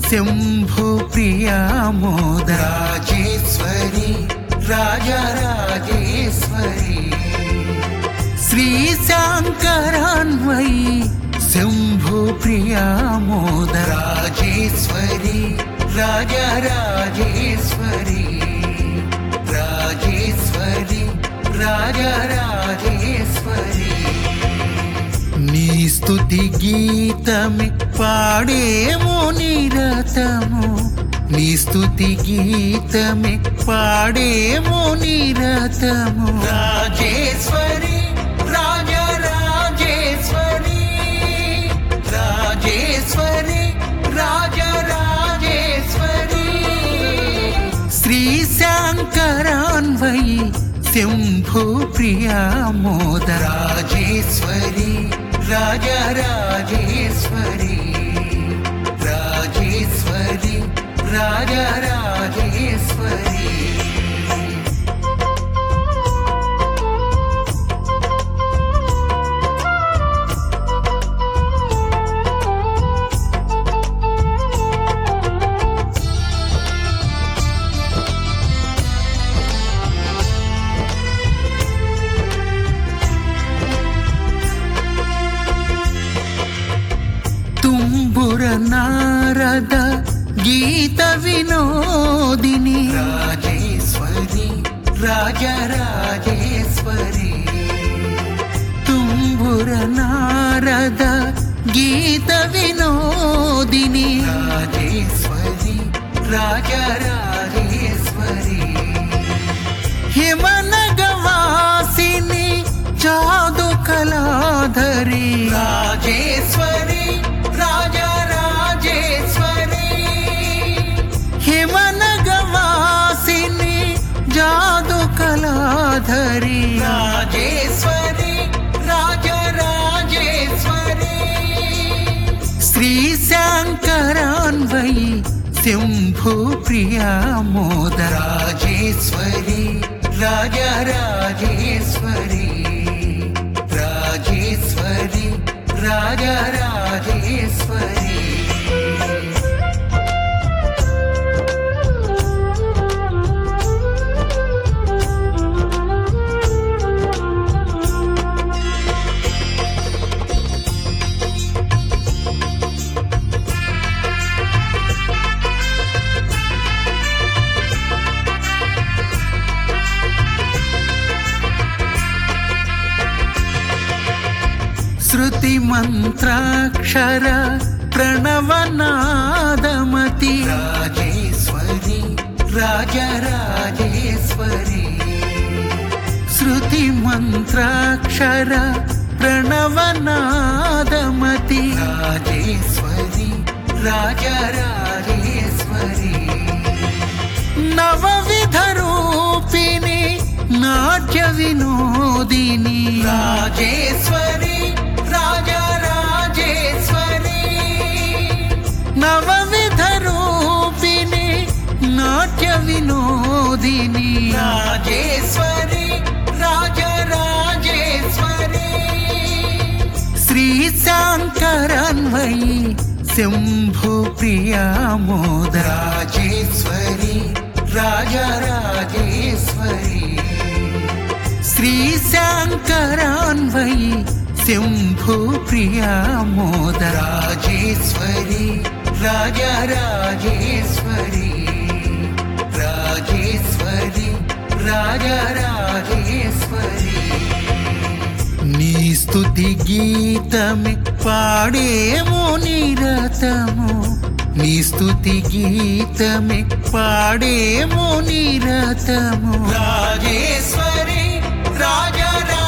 శంభు ప్రియామోద రాజేశ్వరి రాజరాజేశ్వరి శ్రీ శంకరాన్వయి శంభు ప్రియామోద రాజేశ్వరి రాజరాజేశ్వరి రాజేశ్వరి రాజరాజేశ్వరి నీ స్తుతి గీతమి పాడేమో నిరతము నీ స్తుతి గీతమి పాడేమో నిరతము రాజేశ్వరి రాజరాజేశ్వరి రాజేశ్వరి రాజరాజేశ్వరి శ్రీ శంకరాన్వయి శంభు ప్రియామోద రాజేశ్వరి రాజరాజేశ్వరి రాజేశ్వరి రాజరాజేశ్వరి ತುಂಬುರ ನಾರದ ಗೀತ ವಿನೋದಿನಿ ರಾಜೇಶ್ವರಿ ರಾಜರಾಜೇಶ್ವರಿ ತುಂಬುರ ನಾರದ ಗೀತ ವಿನೋದಿನಿ ರಾಜೇಶ್ವರಿ ರಾಜರಾಜೇಶ್ವರಿ ಹಿಮನಗವಾಸಿನಿ ಜಾದು ಕಲಾಧರಿ ರಾಜೇಶ್ವರಿ ರಾಜರಾಜೇಶ್ವರಿ ಹಿಮನಗವಾಸಿನಿ ಜಾದು ಕಲಾಧರಿ ರಾಜೇಶ್ವರಿ ರಾಜರಾಜೇಶ್ವರಿ శ్రీ శంకరాన్వయి శంభు ప్రియామోద రాజేశ్వరి రాజరాజేశ్వరి రాజేశ్వరి రాజరాజేశ్వరి శృతి మంత్రాక్షర ప్రణవనాదమతి రాజేశ్వరి రాజరాజేశ్వరి శృతి మంత్రాక్షర ప్రణవనాదమతి రాజేశ్వరి రాజరాజేశ్వరి నవవిధ రూపిణి నాట్య వినోదిని రాజేశ్వరి రాజరాజేశ్వరి నవవిధ రూపిణి నాట్య వినోదిని రాజేశ్వరి రాజరాజేశ్వరి శ్రీ శంకరన్వయి శంభు ప్రియామోద రాజేశ్వరి రాజరాజేశ్వరి శ్రీ శంకరాన్వయి శంభు ప్రియామోద రాజేశ్వరి రాజరాజేశ్వరి రాజేశ్వరి రాజరాజేశ్వరి నీ స్తుతి గీతమి పాడేమో నిరతము నీ స్తుతి గీతమి పాడేమో నిరతము రాజేశ్వరి రాజరా